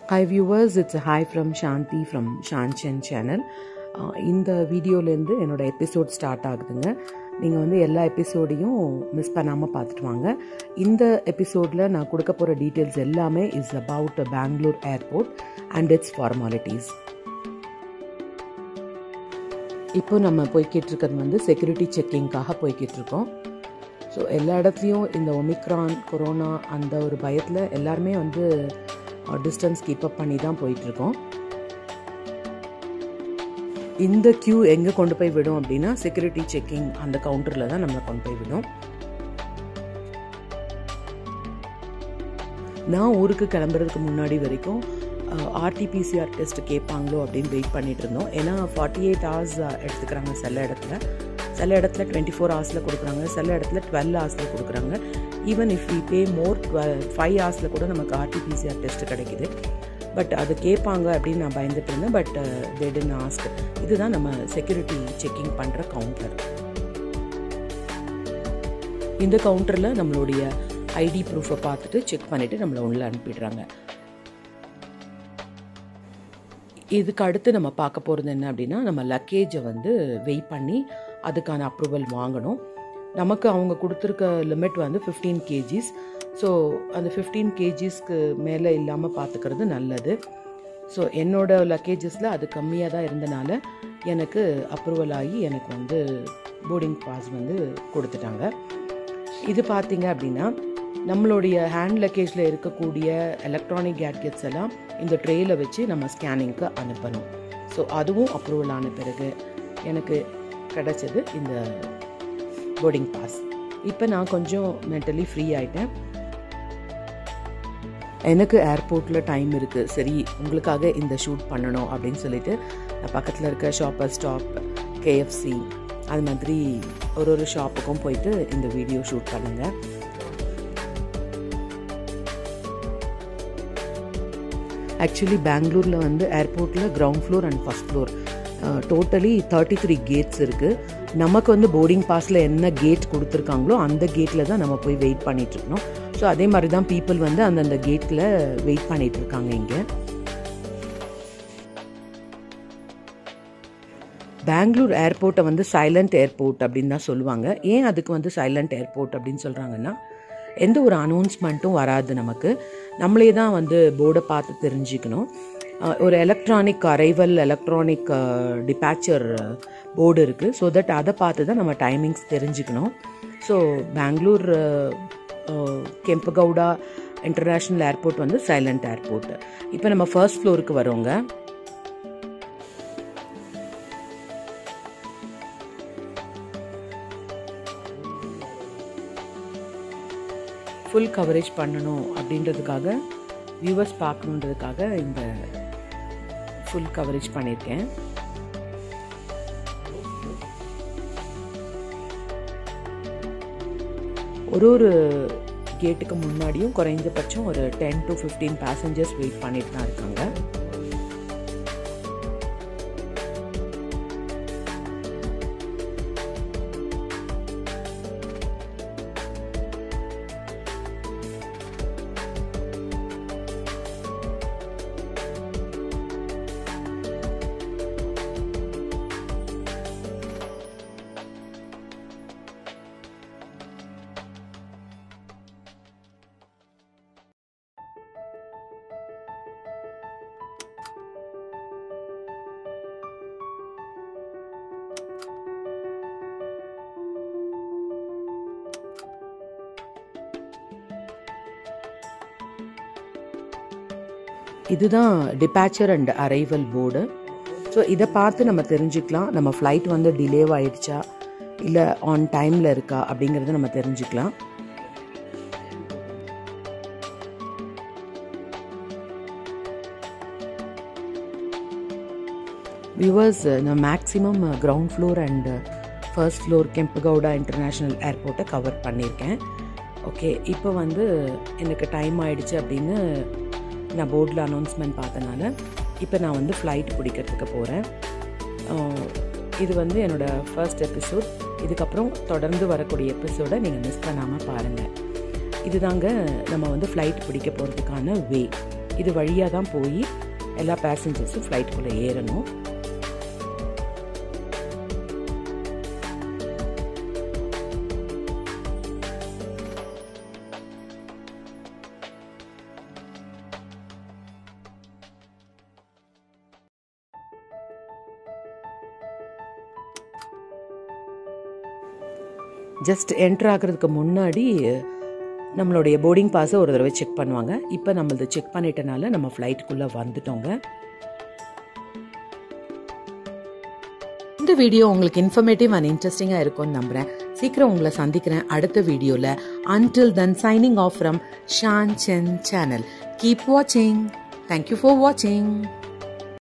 hi viewers it's hi from Shanthi from ஷான்சன் channel இந்த வீடியோலேருந்து என்னோட எபிசோட் ஸ்டார்ட் ஆகுதுங்க நீங்கள் வந்து எல்லா எபிசோடையும் மிஸ் பண்ணாமல் பார்த்துட்டு வாங்க இந்த எபிசோடில் நான் கொடுக்க போகிற டீட்டெயில்ஸ் எல்லாமே is about Bangalore airport and its formalities இப்போ நம்ம போய்கிட்டு இருக்கிறது வந்து செக்யூரிட்டி செக்கிங்காக போய்கிட்டு இருக்கோம் ஸோ எல்லா இடத்துலையும் இந்த ஒமிக்ரான் கொரோனா அந்த ஒரு பயத்தில் எல்லாருமே வந்து டிஸ்டன்ஸ் கீப் அப் பண்ணி தான் போயிட்டுருக்கோம் இந்த க்யூ எங்கே கொண்டு போய் விடும் அப்படின்னா செக்யூரிட்டி செக்கிங் அந்த கவுண்டரில் தான் நம்மளை கொண்டு போய் விடும் நான் ஊருக்கு கிளம்புறதுக்கு முன்னாடி வரைக்கும் ஆர்டிபிசிஆர் டெஸ்ட் கேட்பாங்களோ அப்படின்னு வெயிட் பண்ணிட்டு இருந்தோம் ஏன்னா ஃபார்ட்டி எயிட் ஹவர்ஸ் எடுத்துக்கிறாங்க சில இடத்துல சில இடத்துல டுவெண்ட்டி ஃபோர் ஹவர்ஸில் கொடுக்குறாங்க சில இடத்துல டுவெல் ஹவர்ஸில் கொடுக்குறாங்க even if we pay more twelve five ஹவர்ஸில் கூட நமக்கு ஆர்டிபிசிஆர் டெஸ்ட் கிடைக்குது பட் அது கேட்பாங்க அப்படின்னு நான் பயந்துட்டு இருந்தேன் பட் தேடின் ஆஸ்க் இதுதான் நம்ம செக்யூரிட்டி செக்கிங் பண்ணுற கவுண்டர் இந்த கவுண்டரில் நம்மளுடைய ஐடி ப்ரூஃபை பார்த்துட்டு செக் பண்ணிவிட்டு நம்மளை உள்ள அனுப்பிடுறாங்க இதுக்கு அடுத்து நம்ம பார்க்க போகிறது என்ன அப்படின்னா நம்ம லக்கேஜை வந்து வெயிட் பண்ணி அதுக்கான அப்ரூவல் வாங்கணும் நமக்கு அவங்க கொடுத்துருக்க லிமிட் வந்து ஃபிஃப்டீன் கேஜிஸ் ஸோ அந்த ஃபிஃப்டீன் கேஜிஸ்க்கு மேலே இல்லாமல் பார்த்துக்கிறது நல்லது ஸோ என்னோட லக்கேஜஸில் அது கம்மியாக தான் இருந்தனால எனக்கு அப்ரூவல் ஆகி எனக்கு வந்து போர்டிங் பாஸ் வந்து கொடுத்துட்டாங்க இது பார்த்தீங்க அப்படின்னா நம்மளுடைய ஹேண்ட் லக்கேஜில் இருக்கக்கூடிய எலக்ட்ரானிக் கேட்கெட்ஸ் எல்லாம் இந்த ட்ரேயில் வச்சு நம்ம ஸ்கேனிங்க்கு அனுப்பணும் ஸோ அதுவும் அப்ரூவல் ஆன பிறகு எனக்கு கிடச்சது இந்த போர்டிங் பாஸ் இப்போ நான் கொஞ்சம் மென்டலி ஃப்ரீ ஆகிட்டேன் எனக்கு ஏர்போர்ட்டில் டைம் இருக்குது சரி உங்களுக்காக இந்த ஷூட் பண்ணணும் அப்படின்னு சொல்லிட்டு நான் பக்கத்தில் இருக்க ஷாப்பர் ஸ்டாப் கேஎஃப்சி அது மாதிரி ஒரு ஒரு ஷாப்புக்கும் போயிட்டு இந்த வீடியோ ஷூட் பண்ணுங்கள் ஆக்சுவலி பெங்களூரில் வந்து ஏர்போர்ட்டில் ground floor and first floor totally thirty three gates இருக்குது நமக்கு வந்து போர்டிங் பாஸில் என்ன கேட் கொடுத்துருக்காங்களோ அந்த கேட்டில் தான் நம்ம போய் வெயிட் பண்ணிகிட்ருக்கணும் ஸோ அதே மாதிரி தான் பீப்புள் வந்து அந்தந்த கேட்டில் வெயிட் பண்ணிகிட்டு இருக்காங்க இங்கே பெங்களூர் ஏர்போர்ட்டை வந்து சைலண்ட் ஏர்போர்ட் அப்படின்னு தான் சொல்லுவாங்க ஏன் அதுக்கு வந்து சைலண்ட் ஏர்போர்ட் அப்படின்னு சொல்கிறாங்கன்னா எந்த ஒரு அனௌன்ஸ்மெண்ட்டும் வராது நமக்கு நம்மளே தான் வந்து போர்டை பார்த்து தெரிஞ்சுக்கணும் ஒரு electronic arrival electronic departure board இருக்குது ஸோ தட் அதை பார்த்து தான் நம்ம டைமிங்ஸ் தெரிஞ்சுக்கணும் so Bangalore Kempegowda international airport வந்து சைலண்ட் ஏர்போர்ட் இப்போ நம்ம ஃபர்ஸ்ட் ஃப்ளோருக்கு வரோங்க ஃபுல் கவரேஜ் பண்ணணும் அப்படின்றதுக்காக வியூவர்ஸ் பார்க்கணுன்றதுக்காக இந்த ஃபுல் கவரேஜ் பண்ணியிருக்கேன் ஒரு ஒரு கேட்டுக்கு முன்னாடியும் குறைந்தபட்சம் ஒரு ten to fifteen passengers wait பண்ணிட்டு தான் இருக்காங்க இதுதான் departure and arrival board so இதை பார்த்து நம்ம தெரிஞ்சுக்கலாம் நம்ம ஃப்ளைட் வந்து டிலேவ் ஆயிடுச்சா இல்லை ஆன் டைமில் இருக்கா அப்படிங்கிறத நம்ம தெரிஞ்சுக்கலாம் வியூவர்ஸ் நான் maximum ground floor and first floor Kempegowda international ஏர்போர்ட்டை கவர் பண்ணியிருக்கேன் ஓகே இப்போ வந்து எனக்கு டைம் ஆயிடுச்சு அப்படின்னு நான் போர்டில் அனௌன்ஸ்மெண்ட் பார்த்தனால இப்போ நான் வந்து ஃப்ளைட் பிடிக்கிறதுக்கு போகிறேன் இது வந்து என்னோடய ஃபர்ஸ்ட் எபிசோட் இதுக்கப்புறம் தொடர்ந்து வரக்கூடிய எபிசோடை நீங்கள் மிஸ் பண்ணாமல் பாருங்கள் இதுதாங்க நம்ம வந்து ஃப்ளைட் பிடிக்க போகிறதுக்கான வே இது வழியாக தான் போய் எல்லா பேசஞ்சர்ஸும் ஃப்ளைட்டுக்குள்ளே ஏறணும் ஜஸ்ட் என்ட்ரு ஆகிறதுக்கு முன்னாடி நம்மளுடைய போர்டிங் பாஸை ஒரு தடவை செக் பண்ணுவாங்க இப்போ நம்மளது செக் பண்ணிட்டனால நம்ம ஃப்ளைட்டுக்குள்ளே வந்துட்டோங்க இந்த வீடியோ உங்களுக்கு இன்ஃபர்மேட்டிவ் அண்ட் இன்ட்ரெஸ்டிங்காக இருக்கும்னு நம்புகிறேன் சீக்கிரம் உங்களை சந்திக்கிறேன் அடுத்த வீடியோவில் until then signing off from Shawn Sen channel keep வாட்சிங் தேங்க்யூ ஃபார் வாட்சிங்